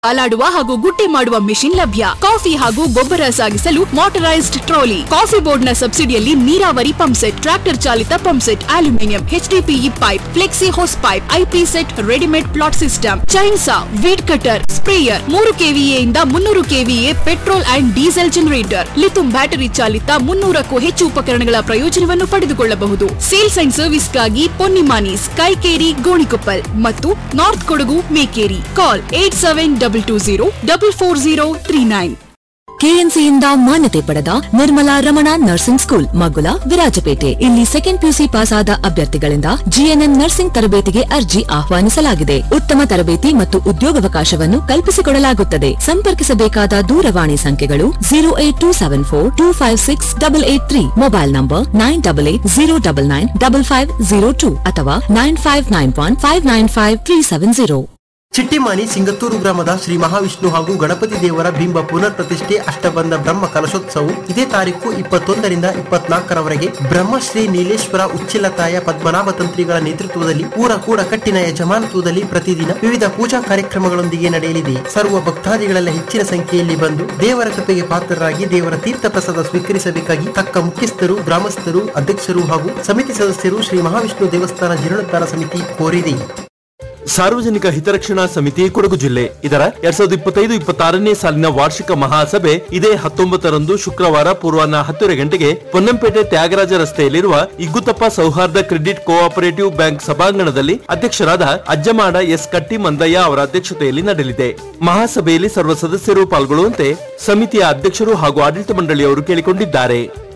ಅಲಾಡುವ ಹಾಗೂ ಗುಡ್ಡೆ ಮಾಡುವ ಮಿಷಿನ್ ಲಭ್ಯ ಕಾಫಿ ಹಾಗೂ ಗೊಬ್ಬರ ಸಾಗಿಸಲು ಮೋಟರೈಸ್ಡ್ ಟ್ರಾಲಿ ಕಾಫಿ ಬೋರ್ಡ್ ನ ಸಬ್ಸಿಡಿಯಲ್ಲಿ ನೀರಾವರಿ ಪಂಪ್ ಸೆಟ್ ಟ್ರಾಕ್ಟರ್ ಚಾಲಿತ pump set aluminium HDPE pipe flexi hose pipe IP set readymade plot system chainsaw weed cutter sprayer ಮೂರು ಕೆವಿಎ ಇಂದ ಮುನ್ನೂರು KVA petrol and diesel generator lithium battery ಚಾಲಿತ ಮುನ್ನೂರಕ್ಕೂ ಹೆಚ್ಚು ಉಪಕರಣಗಳ ಪ್ರಯೋಜನವನ್ನು ಪಡೆದುಕೊಳ್ಳಬಹುದು ಸೇಲ್ಸ್ ಅಂಡ್ ಸರ್ವಿಸ್ಗಾಗಿ ಪೊನ್ನಿಮಾನೀಸ್ ಕೈಕೇರಿ ಗೋಣಿಕೊಪ್ಪಲ್ ಮತ್ತು north Kodagu Mekeri call eight seven double two zero double four zero three nine ಕೆಎನ್ಸಿಯಿಂದ ಮಾನ್ಯತೆ ಪಡೆದ ನಿರ್ಮಲಾ ರಮಣ ನರ್ಸಿಂಗ್ ಸ್ಕೂಲ್ ಮಗುಲ ವಿರಾಜಪೇಟೆ ಇಲ್ಲಿ ಸೆಕೆಂಡ್ ಪಿಯುಸಿ ಪಾಸ್ ಆದ ಅಭ್ಯರ್ಥಿಗಳಿಂದ ಜಿಎನ್ಎಂ ನರ್ಸಿಂಗ್ ತರಬೇತಿಗೆ ಅರ್ಜಿ ಆಹ್ವಾನಿಸಲಾಗಿದೆ ಉತ್ತಮ ತರಬೇತಿ ಮತ್ತು ಉದ್ಯೋಗಾವಕಾಶವನ್ನು ಕಲ್ಪಿಸಿಕೊಡಲಾಗುತ್ತದೆ ಸಂಪರ್ಕಿಸಬೇಕಾದ ದೂರವಾಣಿ ಸಂಖ್ಯೆಗಳು zero eight two seven four two five six double eight three mobile number nine double eight zero double nine double five zero two ಅಥವಾ nine five nine one five nine five three seven zero Chittimani Singatturu ಗ್ರಾಮದ ಶ್ರೀ ಮಹಾವಿಷ್ಣು ಹಾಗೂ ಗಣಪತಿ ದೇವರ ಬಿಂಬ ಪುನರ್ ಪ್ರತಿಷ್ಠೆ ಅಷ್ಟಬಂಧ ಬ್ರಹ್ಮ ಕಲಶೋತ್ಸವವು ಇದೇ ತಾರೀಕು ಇಪ್ಪತ್ತೊಂದರಿಂದ ಇಪ್ಪತ್ನಾಲ್ಕರವರೆಗೆ ಬ್ರಹ್ಮಶ್ರೀ ನೀಲೇಶ್ವರ ಉಚ್ಚಿಲತಾಯ ಪದ್ಮನಾಭ ತಂತ್ರಿಗಳ ನೇತೃತ್ವದಲ್ಲಿ ಊರ ಕೂಡ ಕಟ್ಟಿನ ಯಜಮಾನತ್ವದಲ್ಲಿ ಪ್ರತಿದಿನ ವಿವಿಧ ಪೂಜಾ ಕಾರ್ಯಕ್ರಮಗಳೊಂದಿಗೆ ನಡೆಯಲಿದೆ ಸರ್ವ ಭಕ್ತಾದಿಗಳೆಲ್ಲ ಹೆಚ್ಚಿನ ಸಂಖ್ಯೆಯಲ್ಲಿ ಬಂದು ದೇವರ ಕೃಪೆಗೆ ಪಾತ್ರರಾಗಿ ದೇವರ ತೀರ್ಥ ಪ್ರಸಾದ ಸ್ವೀಕರಿಸಬೇಕಾಗಿ ತಕ್ಕ ಮುಖ್ಯಸ್ಥರು ಗ್ರಾಮಸ್ಥರು ಅಧ್ಯಕ್ಷರು ಹಾಗೂ ಸಮಿತಿ ಸದಸ್ಯರು ಶ್ರೀ ಮಹಾವಿಷ್ಣು ದೇವಸ್ಥಾನ ಜೀರ್ಣೋದ್ಧಾರ ಸಮಿತಿ ಕೋರಿದೆ ಸಾರ್ವಜನಿಕ ಹಿತರಕ್ಷಣಾ ಸಮಿತಿ ಕೊಡಗು ಜಿಲ್ಲೆ ಇದರ ಎರಡ್ ಸಾವಿರದ ಇಪ್ಪತ್ತೈದು ಇಪ್ಪತ್ತಾರನೇ ಸಾಲಿನ ವಾರ್ಷಿಕ ಮಹಾಸಭೆ ಇದೇ ಹತ್ತೊಂಬತ್ತರಂದು ಶುಕ್ರವಾರ ಪೂರ್ವಾಹ್ನ ಹತ್ತುವರೆ ಗಂಟೆಗೆ ಪೊನ್ನಂಪೇಟೆ ತ್ಯಾಗರಾಜ ರಸ್ತೆಯಲ್ಲಿರುವ ಇಗ್ಗುತಪ್ಪ ಸೌಹಾರ್ದ ಕ್ರೆಡಿಟ್ ಕೋಆಪರೇಟಿವ್ ಬ್ಯಾಂಕ್ ಸಭಾಂಗಣದಲ್ಲಿ ಅಧ್ಯಕ್ಷರಾದ ಅಜ್ಜಮಾಡ ಎಸ್ ಕಟ್ಟಿ ಮಂದಯ್ಯ ಅವರ ಅಧ್ಯಕ್ಷತೆಯಲ್ಲಿ ನಡೆಯಲಿದೆ ಮಹಾಸಭೆಯಲ್ಲಿ ಸರ್ವ ಸದಸ್ಯರು ಪಾಲ್ಗೊಳ್ಳುವಂತೆ ಸಮಿತಿಯ ಅಧ್ಯಕ್ಷರು ಹಾಗೂ ಆಡಳಿತ ಮಂಡಳಿಯವರು ಕೇಳಿಕೊಂಡಿದ್ದಾರೆ